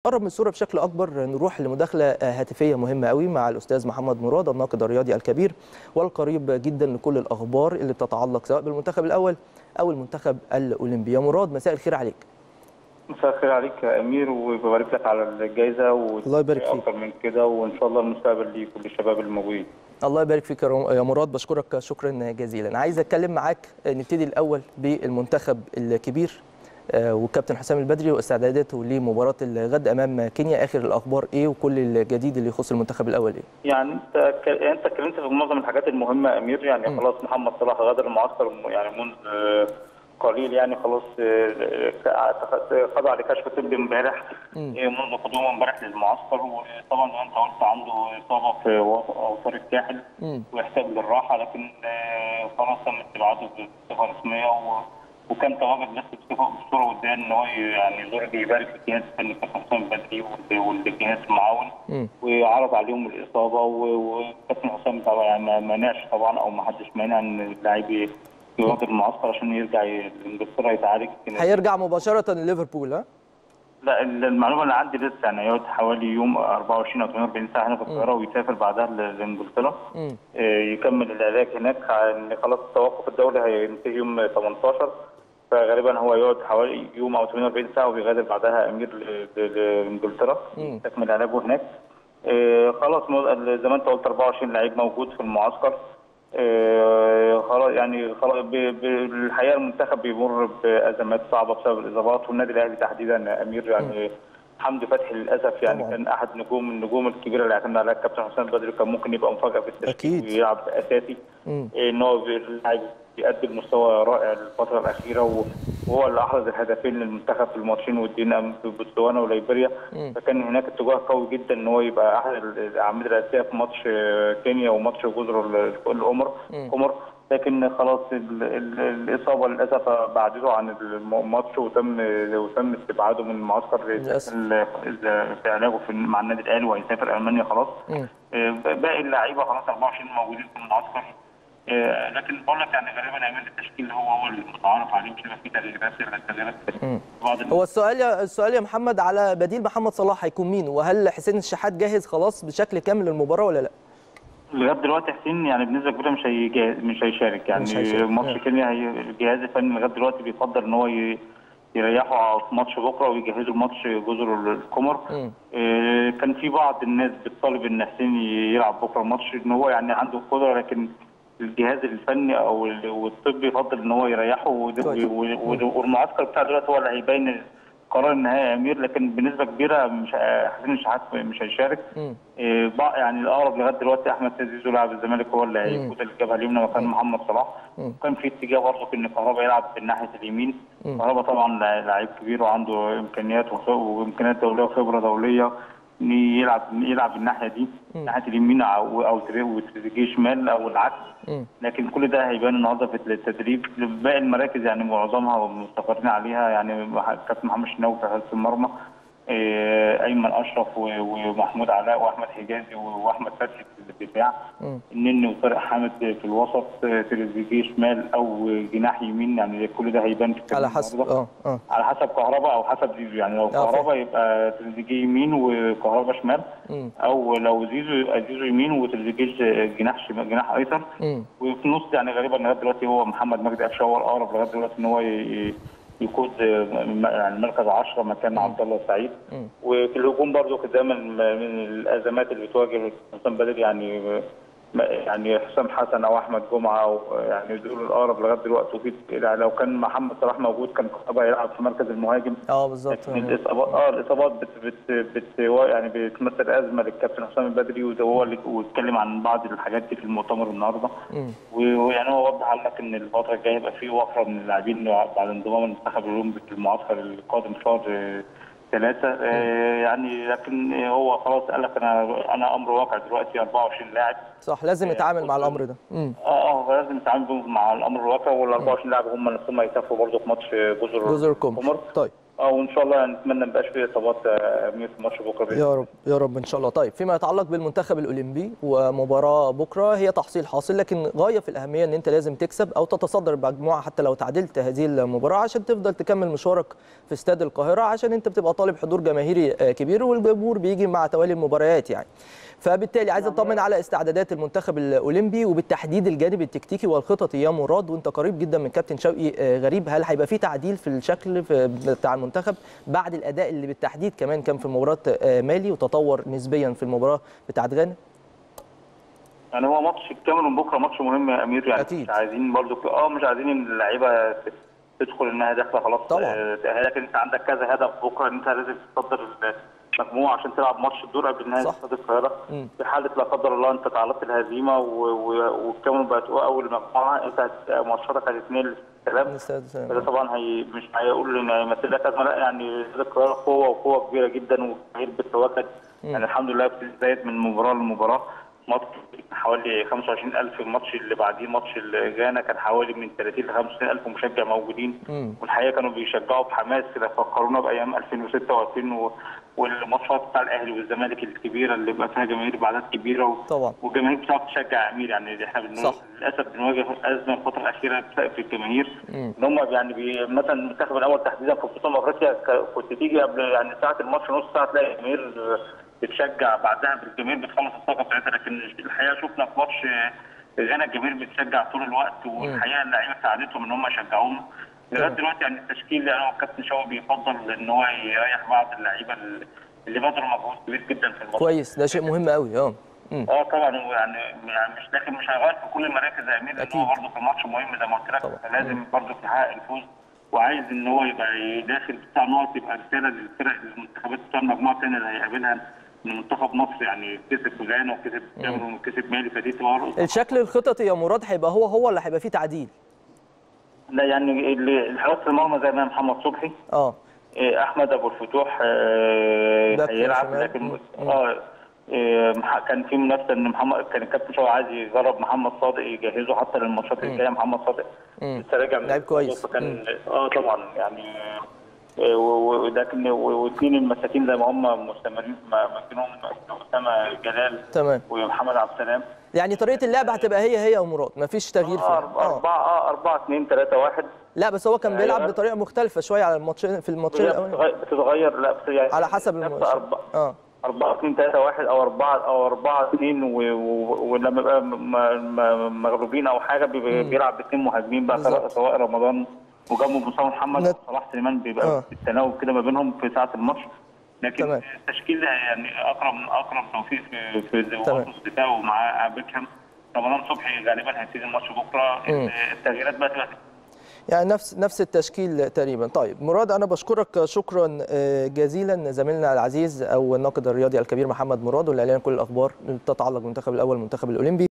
نقرب من الصوره بشكل اكبر نروح لمداخله هاتفيه مهمه قوي مع الاستاذ محمد مراد الناقد الرياضي الكبير والقريب جدا لكل الاخبار اللي بتتعلق سواء بالمنتخب الاول او المنتخب الاولمبي يا مراد مساء الخير عليك مساء الخير عليك يا امير وببارك لك على الجائزه الله يبارك فيك اكتر من كده وان شاء الله المستقبل لكل الشباب الموجودين الله يبارك فيك يا مراد بشكرك شكرا جزيلا عايز اتكلم معاك نبتدي الاول بالمنتخب الكبير والكابتن حسام البدري واستعداداته لمباراه الغد امام كينيا اخر الاخبار ايه وكل الجديد اللي يخص المنتخب الاول ايه يعني انت انت اتكلمت في معظم الحاجات المهمه يا امير يعني م. خلاص محمد صلاح غادر المعسكر يعني منذ قليل يعني خلاص خضع لكشف طبي امبارح منذ قدومه امبارح للمعسكر وطبعا زي ما انت قلت عنده اصابه في اوتار الكاحل ويحتاج للراحه لكن خلاص تم استبعاده بصفه رسميه وكان تواجد بس بصوره وديه ان هو يعني يزور يبارك في الجهاز الفني كابتن حسام البدري والجهاز المعاون وعرض عليهم الاصابه وكابتن حسام طبعا يعني ما مانعش طبعا او ما حدش مانع ان اللاعب يغادر المعسكر عشان يرجع لانجلترا يتعالج هيرجع مباشره لليفربول ها؟ لا المعلومه اللي عندي لسه يعني يقعد حوالي يوم 24 او 48 ساعه هنا في القاهره ويسافر بعدها لانجلترا يكمل العلاج هناك خلاص التوقف الدولي هينتهي يوم 18 فغالبا هو يقعد حوالي يوم او 48 ساعه وبيغادر بعدها امير لانجلترا يكمل علاجه هناك خلاص زي ما انت قلت 24 لعيب موجود في المعسكر خلاص يعني خلاص الحقيقه المنتخب بيمر بازمات صعبه بسبب الاصابات والنادي الاهلي تحديدا امير يعني حمدي فتحي للاسف يعني طبعا. كان احد نجوم النجوم الكبيره اللي اعتمد عليها الكابتن حسام بدري كان ممكن يبقى مفاجاه في التشكيل ويلعب اساسي ان هو لاعب بيقدم مستوى رائع الفتره الاخيره وهو اللي احرز الهدفين للمنتخب في الماتشين والدين في بوتسوانا وليبيريا فكان هناك اتجاه قوي جدا ان هو يبقى احد الاعمده الاساسيه في ماتش كينيا وماتش جزر القمر قمر لكن خلاص ال ال الاصابه للاسف بعدته عن الماتش وتم وتم استبعاده من المعسكر في علاجه في مع النادي الاهلي وهيسافر المانيا خلاص باقي اللعيبه خلاص 24 موجودين في المعسكر لكن بقول لك يعني غالبا هيعمل التشكيل هو هو المتعارف عليه مش هيبقى فيه تغييرات ولا تغييرات بعض هو السؤال يا السؤال يا محمد على بديل محمد صلاح هيكون مين وهل حسين الشحات جاهز خلاص بشكل كامل للمباراه ولا لا؟ لغايه دلوقتي حسين يعني بنسبه كبيره مش هيجاهز مش هيشارك يعني ماتش كينيا الجهاز الفني لغايه دلوقتي بيفضل ان هو يريحوا في ماتش بكره ويجهزوا ماتش جزر القمر آه كان في بعض الناس بتطالب ان حسين يلعب بكره الماتش ان هو يعني عنده القدره لكن الجهاز الفني او والطبي يفضل ان هو يريحه والمعسكر بتاع دلوقتي هو اللي هيبين قرار النهائي يا امير لكن بنسبه كبيره مش حسين الشحات مش هيشارك إيه يعني الاقرب لغايه دلوقتي احمد زيزو لاعب الزمالك هو اللي هيفوت الجبهه اليمنى مكان محمد صلاح وكان في اتجاه برضه ان كهربا يلعب في الناحيه اليمين كهربا طبعا لعيب كبير وعنده امكانيات وامكانيات دوليه وخبره دوليه يلعب يلعب الناحيه دي ناحيه اليمين او او تريزيجيه شمال او العكس لكن كل ده هيبان النهارده في التدريب باقي المراكز يعني معظمها مستقرين عليها يعني كابتن محمد شناوي في حراسه المرمى ايمن اشرف ومحمود علاء واحمد حجازي واحمد فتحي في الدفاع النني وطارق حامد في الوسط تريزيجيه شمال او جناح يمين يعني كل ده هيبان في على حسب اه اه على حسب كهربا او حسب زيزو يعني لو كهربا يبقى تريزيجيه يمين وكهربا شمال او لو زيزو يبقى زيزو يمين وتريزيجيه جناح شمال جناح ايسر وفي النص يعني غالبا لغايه دلوقتي هو محمد مجدي قفشه هو الاقرب لغايه دلوقتي ان هو يقود يعني مركز 10 مكان عبد الله السعيد وفي الهجوم برضه دايما من الازمات اللي بتواجه حسام بدري يعني يعني حسام حسن او احمد جمعه او يعني دول الاقرب لغايه دلوقتي وفي يعني لو كان محمد صلاح موجود كان كهربا هيلعب في مركز المهاجم اه بالظبط الاصابات اه الاصابات بت بت بت يعني بتمثل ازمه للكابتن حسام البدري وهو اللي واتكلم عن بعض الحاجات دي في المؤتمر النهارده ويعني هو وضح لك ان الفتره الجايه هيبقى في وفره من اللاعبين بعد انضمام المنتخب الاولمبي في المعسكر القادم شهر ثلاثة آه يعني لكن هو خلاص قال لك انا انا امر واقع دلوقتي 24 لاعب صح لازم يتعامل مع الامر ده اه اه لازم يتعامل مع الامر الواقع وال 24 لاعب هم نفسهم هيسافروا برضه في ماتش جزر جزر القمر طيب اه وان شاء الله نتمنى ما يبقاش فيه اصابات يا امير في ماتش بكره بإذن يا رب يا رب ان شاء الله طيب فيما يتعلق بالمنتخب الاولمبي ومباراه بكره هي تحصيل حاصل لكن غايه في الاهميه ان انت لازم تكسب او تتصدر المجموعه حتى لو تعادلت هذه المباراه عشان تفضل تكمل مشوارك في استاد القاهره عشان انت بتبقى طالب حضور جماهيري آه، كبير والجمهور بيجي مع توالي المباريات يعني فبالتالي عايز اطمن على استعدادات المنتخب الاولمبي وبالتحديد الجانب التكتيكي والخططي يا مراد وانت قريب جدا من كابتن شوقي آه، غريب هل هيبقى في تعديل في الشكل في بتاع المنتخب بعد الاداء اللي بالتحديد كمان كان في مباراه آه، مالي وتطور نسبيا في المباراه بتاعت غانا يعني هو ماتش الكاميرون بكره ماتش مهم يا امير يعني أكيد. مش عايزين برضو اه مش عايزين ان اللعيبه تدخل انها داخله خلاص طبعاً. آه، لكن انت عندك كذا هدف بكره ان انت لازم تصدر المجموعه عشان تلعب ماتش الدور قبل نهائي صح. استاد القاهره مم. في حاله لا قدر الله انت تعرضت للهزيمه و- و- والكاميرون بقت اول مجموعه انت هت- ماتشاتك هتتنقل الكلام الاستاد- ده طبعا هي مش هيقول ان هيمثل لك ازمه لا يعني استاد القاهره قوه وقوه كبيره جدا والجماهير بتتواجد يعني الحمد لله بتزايد من مباراه لمباراه ماتش حوالي 25000 الماتش اللي بعديه ماتش غانا كان حوالي من 30 ل 50000 مشجع موجودين مم. والحقيقه كانوا بيشجعوا بحماس كده فكرونا بايام 2006 و2000 والماتشات بتاع الاهلي والزمالك الكبيره اللي بقى فيها جماهير بعدد كبيره و... طبعا والجماهير بتعرف تشجع يا امير يعني احنا بنو... صح. للاسف بنواجه ازمه الفتره الاخيره بسبب الجماهير مم. ان هم يعني بي... مثلا المنتخب الاول تحديدا في بطوله افريقيا ك- كنت تيجي قبل يعني ساعه الماتش نص ساعه تلاقي الجماهير بتشجع بعدها بالجماهير بتخلص الطاقه بتاعتها لكن الحقيقه شفنا في ماتش غانا الجماهير بتشجع طول الوقت والحقيقه اللعيبه ساعدتهم ان هم يشجعوهم لغايه تمام. دلوقتي يعني التشكيل انا والكابتن شوقي بيفضل ان هو يريح بعض اللعيبه اللي بذلوا مجهود كبير جدا في الماتش كويس ده شيء مهم قوي اه مم. اه طبعا هو يعني يعني مش لكن مش هيغير في كل المراكز يا امير لان أكيد. هو برضه في ماتش مهم زي ما قلت لك طبعا. فلازم برضه يحقق الفوز وعايز ان هو يبقى داخل بتاع نقط يبقى رساله للفرق المنتخبات بتاع المجموعه الثانيه اللي هيقابلها ان منتخب مصر يعني كسب غانا وكسب كاميرون وكسب مالي فدي تبقى برضه- الشكل الخططي يا مراد هيبقى هو هو اللي هيبقى فيه تعديل لا يعني اللي حراسه المرمى زي ما محمد صبحي اه إيه، احمد ابو الفتوح آه، باك هيلعب شمال. لكن مم. اه إيه، مح- كان في منافسه ان محمد كان الكابتن شوقي عايز يجرب محمد صادق يجهزه حتى للماتشات الجايه محمد صادق مم. لسه راجع من لعيب كويس. فكان اه طبعا يعني آه، و- و- ولكن و- واثنين المساكين زي ما هم مستمرين في مكانهم اسامه جلال تمام ومحمد عبد السلام يعني طريقه اللعب هتبقى هي هي يا مراد مفيش تغيير آه، فيها أربعة اه أربعة آه، أربعة اثنين ثلاثة واحد لا بس هو كان أيوة. بيلعب بطريقه مختلفه شويه على الماتشين في الماتشين الاولاني بتتغير- بتتغير لا بس يعني على حسب نفس الماتش أربعة- اه 4 2 3 1 او 4 او 4 2 و- و- ولما يبقى م- م- مغلوبين او حاجه بيبقى بيلعب باثنين مهاجمين بقى سواء بالظبط. سواء رمضان وجنبه مصطفى محمد نت- وصلاح سليمان بيبقى آه. بالتناوب كده ما بينهم في ساعه الماتش لكن تمام. التشكيل ده يعني اقرب من اقرب توفيق في في تمام. وسط الدفاع ومع بيكهام رمضان صبحي غالبا هيبتدي الماتش بكره مم. التغييرات بقى تبقى يعني نفس نفس التشكيل تقريبا طيب مراد انا بشكرك شكرا آه، جزيلا زميلنا العزيز او الناقد الرياضي الكبير محمد مراد واللي علينا كل الاخبار اللي تتعلق بالمنتخب الاول والمنتخب الاولمبي